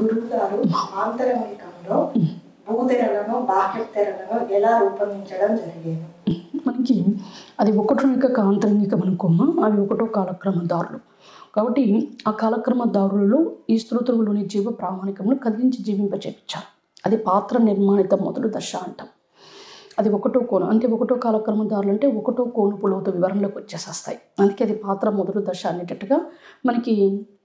గురువు గారు ఆంతరంగికంలో భూతెరలను బాహ్య తెరలను ఎలా రూపొందించడం జరిగేది మనకి అది ఒకటో యొక్క ఆంతరంగిక అనుకోమా అవి ఒకటో కాలక్రమ దారులు కాబట్టి ఆ కాలక్రమ దారులలో ఈ స్తోత్రములోని జీవ ప్రామాణికమును కదిలించి జీవింపచేపించారు అది పాత్ర నిర్మాణిత మొదలు దశ అంటాం అది ఒకటో కోణం అంటే ఒకటో కాలక్రమ దారులు అంటే ఒకటో కోణపు లోతు వివరణలోకి వచ్చేసేస్తాయి అందుకే అది పాత్ర మొదలు దశ అనేటట్టుగా మనకి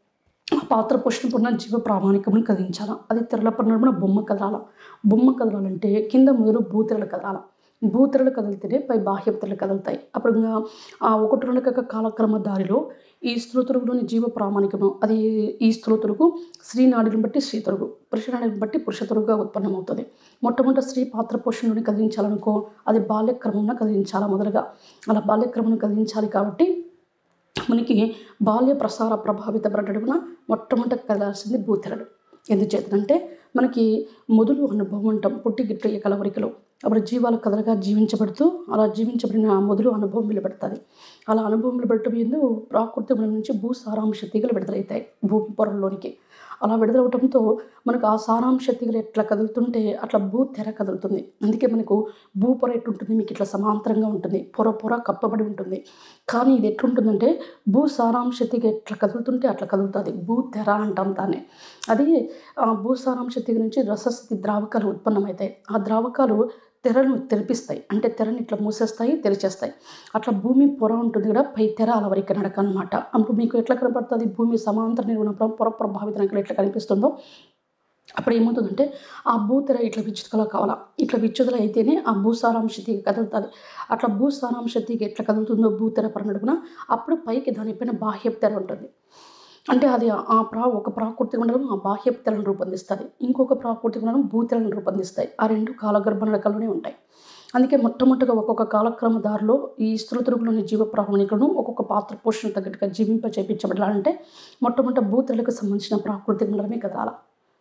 ఆ పాత్ర పోషణ జీవ ప్రామాణికమును కదిలించాలా అది తెరల పడిన బొమ్మ కదలాల బొమ్మ కదలాలంటే కింద మొదలు భూతెరలు కదలాల భూతెరలు కదిలితేనే పై బాహ్య తెరలు కదులుతాయి అప్పుడు ఇంకా ఆ ఒకటి రెండు యొక్క కాలక్రమ దారిలో ఈ స్తోత్రంలోని జీవ ప్రామాణికము అది ఈ స్తోత్రుకు స్త్రీ నాడిని బట్టి స్త్రీ తొరుగు పురుష నాడిని బట్టి పురుష తొరుగుగా ఉత్పన్నమవుతుంది మొట్టమొదటి స్త్రీ పాత్ర పోషణలోని కదిలించాలనుకో అది బాల్యక్రమంలో కదిలించాలా మొదలుగా అలా బాల్యక్రమం కదిలించాలి కాబట్టి మనకి బాల్య ప్రసార ప్రభావిత నడుమున మొట్టమొదటి కదలాల్సింది భూతెరలు ఎందుచేతనంటే మనకి మొదలు అనుభవం అంటాం పుట్టి గిట్ల కలవరికలో అప్పుడు జీవాలు కథలుగా జీవించబడుతూ అలా జీవించబడిన ఆ మొదలు అనుభవం నిలబెడుతుంది అలా అనుభవం నిలబెట్టడం ఎందు ప్రాకృతి గుణం నుంచి భూ సారాంశ తీగలు విడుదలవుతాయి భూమి పొరల్లోనికి అలా విడుదలవటంతో మనకు ఆ సారాంశ తీగలు ఎట్లా కదులుతుంటే అట్లా భూ తెర కదులుతుంది అందుకే మనకు భూ పొర ఎట్టుంటుంది మీకు ఇట్లా సమాంతరంగా ఉంటుంది పొర పొర కప్పబడి ఉంటుంది కానీ ఇది ఎట్లుంటుందంటే భూ సారాంశ తీగ ఎట్లా కదులుతుంటే అట్లా కదులుతుంది భూ తెర అంటాం దాన్ని అది ఆ భూ సారాంశ తీగ నుంచి రసస్థితి ద్రావకాలు ఉత్పన్నమవుతాయి ఆ ద్రావకాలు తెరను తెరిపిస్తాయి అంటే తెరని ఇట్లా మూసేస్తాయి తెరిచేస్తాయి అట్లా భూమి పొర ఉంటుంది కూడా పై తెర అలవరికి నడక అనమాట అప్పుడు మీకు ఎట్లా కనపడుతుంది భూమి సమాంతర నిర్వహణ పొర ప్రభావితం ఎట్లా కనిపిస్తుందో అప్పుడు ఏమవుతుందంటే ఆ భూతెర ఇట్లా విచ్చుదల కావాలా ఇట్లా విచ్చుదల అయితేనే ఆ భూసారాంశ తీగ కదులుతుంది అట్లా భూసారాంశ తీగ ఎట్లా కదులుతుందో భూతెర పరనడుగున అప్పుడు పైకి దానిపైన బాహ్య తెర ఉంటుంది అంటే అది ఆ ప్రా ఒక ప్రాకృతిక మండలం ఆ బాహ్య తెరను రూపొందిస్తుంది ఇంకొక ప్రాకృతిక మండలం భూతెరలను రూపొందిస్తాయి ఆ రెండు కాలగర్భ నడకలోనే ఉంటాయి అందుకే మొట్టమొదటిగా ఒక్కొక్క కాలక్రమ దారిలో ఈ స్తృతురుగులోని జీవ ప్రామాణికలను ఒక్కొక్క పాత్ర పోషణ తగ్గట్టుగా జీవింప చేపించబడాలంటే మొట్టమొదటి భూతెరలకు సంబంధించిన ప్రాకృతిక మండలమే కదాల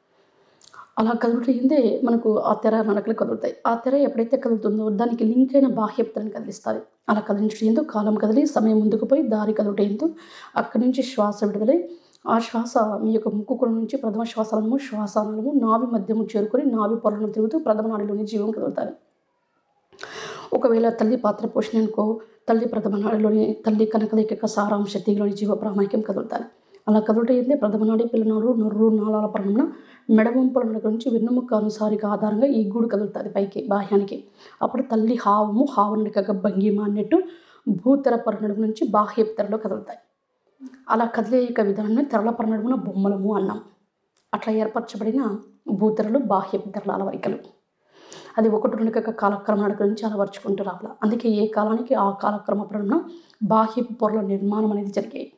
అలా కదులుతుందే మనకు ఆ తెర నడకలు కదులుతాయి ఆ తెర ఎప్పుడైతే కదులుతుందో దానికి లింక్ అయిన బాహ్య తెరని కదిలిస్తుంది అలా కదిలించడంతో కాలం కదిలి సమయం ముందుకు పోయి దారి కదులుటేంతో అక్కడి నుంచి శ్వాస విడుదలై ఆ శ్వాస మీ యొక్క ముక్కు కొన నుంచి ప్రథమ శ్వాసాలను శ్వాసానము నాభి మధ్యము చేరుకొని నాభి పొరలను తిరుగుతూ ప్రథమ నాడిలోని జీవం కదులుతారు ఒకవేళ తల్లి పాత్ర పోషణ అనుకో తల్లి ప్రథమ నాడిలోని తల్లి కనకలేక సారాంశ తీగలోని జీవ ప్రామాణిక్యం కదులుతారు అలా కదులుటైందే ప్రథమ నాడి పిల్లనాడు నొర్రు నాళాల పరణమున మెడవంపుల నడక నుంచి వెన్నుముక్క అనుసారిక ఆధారంగా ఈ గూడు కదులుతుంది పైకి బాహ్యానికి అప్పుడు తల్లి హావము హావ నడికగా భంగిమ అన్నట్టు భూతెర పరనడుము నుంచి బాహ్య తెరలో కదులుతాయి అలా కదిలే యొక్క విధానాన్ని తెరల పరనడుమున బొమ్మలము అన్నాం అట్లా ఏర్పరచబడిన భూతెరలు బాహ్య తెరల అలవరికలు అది ఒకటి రెండు యొక్క కాలక్రమ నడక నుంచి అలవర్చుకుంటూ రావాలి అందుకే ఏ కాలానికి ఆ కాలక్రమ ప్రమాణం బాహ్య పొరల నిర్మాణం అనేది జరిగాయి